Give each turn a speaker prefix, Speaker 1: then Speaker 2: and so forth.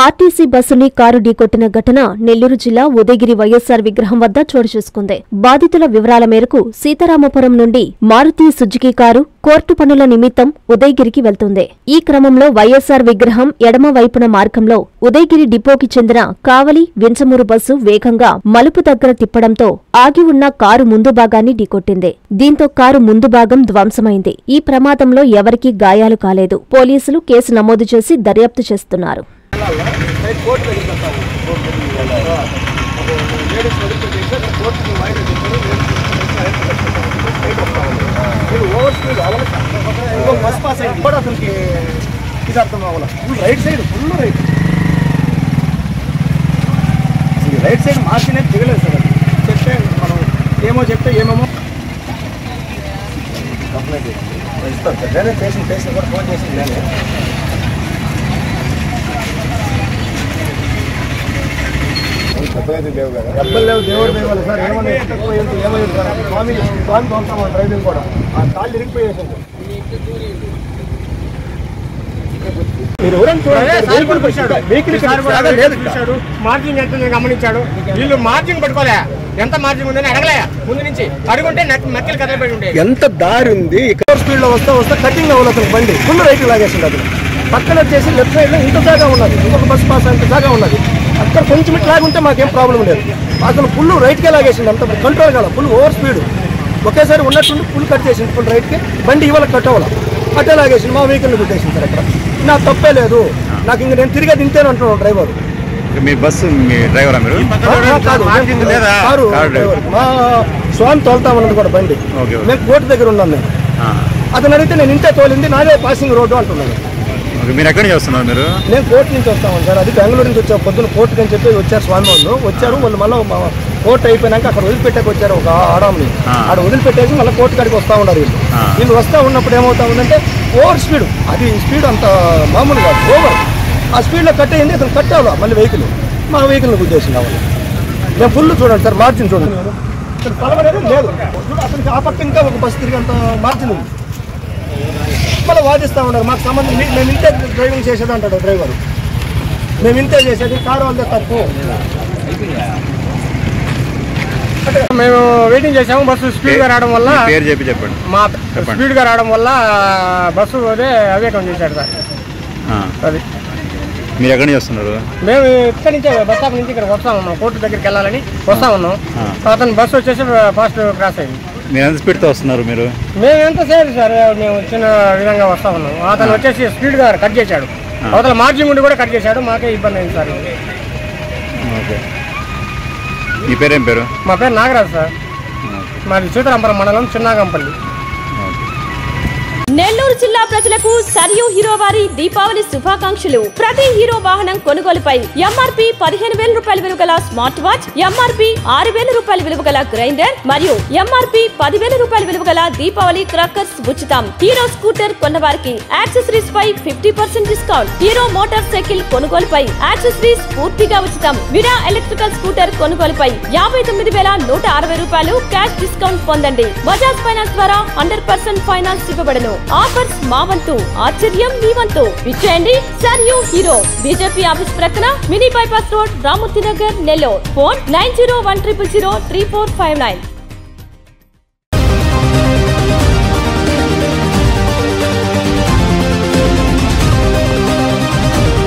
Speaker 1: RTC బస్సుని car ఢీకొట్టిన ఘటన నెల్లూరు జిల్లా ఉదయగిరి వైఎస్సార్ విగ్రహం వద్ద చోటు చేసుకుంది బాధితుల వివరాల మేరకు సీతారామపురం నుండి మారుతి సుజుకి కారు కోర్టు పనుల నిమిత్తం ఉదయగిరికి వెళ్తుంది ఈ క్రమంలో వైఎస్సార్ విగ్రహం ఎడమ వైపున మార్గంలో ఉదయగిరి డిపోకి చెందిన కావలి వించమూరు బస్సు వేగంగా మలుపు దగ్గర తిప్పడంతో ఆగి ఉన్న కారు ముందు భాగాన్ని ఢీకొట్టింది దీంతో కారు ముందు భాగం ధ్వంసమైంది ఈ ప్రమాదంలో ఎవరికీ గాయాలు కాలేదు పోలీసులు కేసు నమోదు చేసి దర్యాప్తు చేస్తున్నారు
Speaker 2: సైడ్ కోర్టు దగ్గరికి వెళ్తాము లేడీస్ వదిలిపెట్టేసి అక్కడ కోర్టుకి వాయిదా చెప్పారు మీరు ఓవర్ స్పీడ్ అవ్వాలి ఇంకో బస్ పాస్ అయింది కూడా అతనికి ఇది అర్థం అవ్వాలి full right side full right ఇది రైట్ సైడ్ మార్చినే దిగలేదు సార్ అది చెప్తే మనం ఏమో చెప్తే ఏమేమో కంప్లైంట్ ఇస్తాను సార్ నేనే పేషెంట్ పేషెంట్ కూడా ఫోన్ చేసింది నేనే డబ్బులు లేవు దేవుడు దేవాలి సార్ ఏమన్నా తక్కువ ఏంటి ఏమైంది సార్ స్వామి స్వామి పంపుతాం డ్రైవింగ్ కూడా ఆ కాళ్ళు ఇరిగిపోయేసింది మీరు ఎవరైనా చూడండి సార్, వెహికల్ వచ్చాడు వెహికల్ ఇక్కడ జాగా లేదు ఇక్కడ.
Speaker 3: చూశాడు మార్జిన్ ఎంత ఉందని గమనించాడు వీళ్ళు మార్జిన్ పట్టుకోలే ఎంత మార్జిన్ ఉందని అడగలే ముందు నుంచి అడుగుంటే నక్- నక్కలు కదలబడి ఉండే
Speaker 2: ఎంత దారి ఉంది ఇక్కడ స్పీడ్ లో వస్తా వస్తా కటింగ్ అవ్వాలి అతను బండి ఫుల్ రైట్ లాగేసింది అతను పక్కన వచ్చేసి లెఫ్ట్ సైడ్ లో ఇంత జాగా ఉన్నది ఇంకొక బస్ పాస్ అంత జాగా ఉన్నది అక్కడ కొంచెం ఇట్లా లాగుంటే మాకేం ప్రాబ్లం లేదు అతను ఫుల్ రైట్ కే లాగేసింది అంత కంట్రోల్ కాల ఫుల్ ఓవర్ స్పీడ్ ఒకేసారి ఉన్నట్టుండి ఫుల్ కట్ చేసింది ఫుల్ రైట్ కి బండి ఇవాళ కట్ అవ్వాలి అట్టే లాగేసింది మా వెహికల్ గుద్దేసింది సార్ అక్కడ నాకు తప్పే లేదు నాకు ఇంక నేను తిరిగి తింటేనే అంటున్నాను డ్రైవర్
Speaker 4: మీ బస్సు మీ డ్రైవరా మీరు
Speaker 2: కాదు
Speaker 4: లేదా?
Speaker 2: Car
Speaker 4: car
Speaker 2: driver. మా స్వామి తోలుతామన్నది కూడా బండి
Speaker 4: ఓకే, ఓకే.
Speaker 2: మేము కోర్టు దగ్గర ఉన్నాం మేము
Speaker 4: ఆ.
Speaker 2: అతను అడిగితే నేను ఇంతే తోలింది నాదే పాసింగ్ రోడ్డు అంటున్నాను
Speaker 4: ఓకే మీరు ఎక్కడి నుంచి వస్తున్నారు మీరు
Speaker 2: నేను కోర్టు నుంచి వస్తాను సార్ అది బెంగళూరు నుంచి వచ్చా పొద్దున్న కోర్టుకి అని చెప్పి వచ్చారు స్వామి వాళ్ళు వచ్చారు వాళ్ళు మళ్ళీ మా కోర్టు అయిపోయినాక అక్కడ వదిలిపెట్టాక వచ్చారు ఒక ఆడాంని
Speaker 4: ఆ.
Speaker 2: ఆడ వదిలిపెట్టేసి మళ్ళీ కోర్టు కాడికి వస్తూ ఉన్నారు వీళ్ళు
Speaker 4: ఆ.
Speaker 2: వీళ్ళు వస్తూ ఉన్నప్పుడు ఏమవుతా ఉందంటే ఓవర్ స్పీడ్ అది స్పీడ్ అంత మామూలు కాదు ఓవర్ ఆ స్పీడ్లో కట్ అయింది అతను కట్ అవ్వాలి మళ్ళీ వెహికల్ మా వెహికల్ని గుద్దేసింది వాళ్ళు మేము ఫుల్ చూడండి సార్ మార్జిన్ చూడండి అసలు పలవలేదు లేదు చూడు, అతనికి ఆ పక్క ఇంకా ఒక బస్సు తిరిగి అంత మార్జిన్ ఉంది మళ్ళీ వాదిస్తూ ఉన్నారు మాకు సంబంధం మీ- మేము ఇంతే డ్రైవింగ్ చేసేది అంటాడు డ్రైవర్ మేము ఇంతే చేసేది కారు వాళ్ళదే తప్పు
Speaker 3: మేము వెయిటింగ్ చేసాము బస్సు స్పీడ్ గా రావడం వల్ల
Speaker 4: మీ పేరు చెప్పి చెప్పండి
Speaker 3: మా
Speaker 4: చెప్పండి.
Speaker 3: స్పీడ్ గా రావడం వల్ల బస్సు అదే అవేకం చేశాడు సార్
Speaker 4: ఆ.
Speaker 3: అది
Speaker 4: మీరు ఎక్కడి నుంచి వస్తున్నారు
Speaker 3: మేము ఇక్కడి నుంచి బస్ స్టాప్ నుంచి ఇక్కడ వస్తా ఉన్నాం కోర్టు దగ్గరికి వెళ్ళాలని వస్తా ఉన్నాం
Speaker 4: ఆ.
Speaker 3: అతను బస్సు వచ్చేసి ఫాస్ట్ క్రాస్ అయింది
Speaker 4: మీరు ఎంత స్పీడ్తో వస్తున్నారు మీరు
Speaker 3: మేము ఎంత సేపు సార్ మేము వచ్చిన విధంగా వస్తా ఉన్నాం అతను వచ్చేసి స్పీడ్ గా కట్ చేశాడు అవతల మార్జిన్ ఉండి కూడా కట్ చేశాడు మాకే ఇబ్బంది అయింది సార్
Speaker 4: ఓకే మీ పేరేం పేరు
Speaker 3: మా పేరు నాగరాజు సార్ మాది సీతారాంపురం మండలం చిన్నాగంపల్లి
Speaker 4: ఓకే
Speaker 5: నెల్లూరు జిల్లా ప్రజలకు సరియు హీరో వారి దీపావళి శుభాకాంక్షలు ప్రతి హీరో వాహనం కొనుగోలుపై ఎంఆర్పి పదిహేను వేల రూపాయల విలువ గల స్మార్ట్ వాచ్ ఎంఆర్పి ఆరు వేల రూపాయల విలువ గల గ్రైండర్ మరియు ఎంఆర్పి పదివేల రూపాయల విలువ గల దీపావళి క్రాకర్స్ ఉచితం హీరో స్కూటర్ కొన్న వారికి యాక్సెసరీస్ పై fifty percent discount Hero motorcycle కొనుగోలుపై యాక్సెసరీస్ పూర్తిగా ఉచితం విరా ఎలక్ట్రికల్ స్కూటర్ కొనుగోలుపై యాభై తొమ్మిది వేల నూట అరవై రూపాయలు క్యాష్ డిస్కౌంట్ పొందండి బజాజ్ ఫైనాన్స్ ద్వారా హండ్రెడ్ పర్సెంట్ ఫైనాన్స్ ఇవ్వబడను ఆఫర్స్ మా వంతు ఆశ్చర్యం మీ వంతు విచ్చేయండి సర్యూ హీరో బీజేపీ ఆఫీస్ ప్రక్కన mini bypass road Ramurthy Nagar Nellore phone nine zero one triple zero three four five nine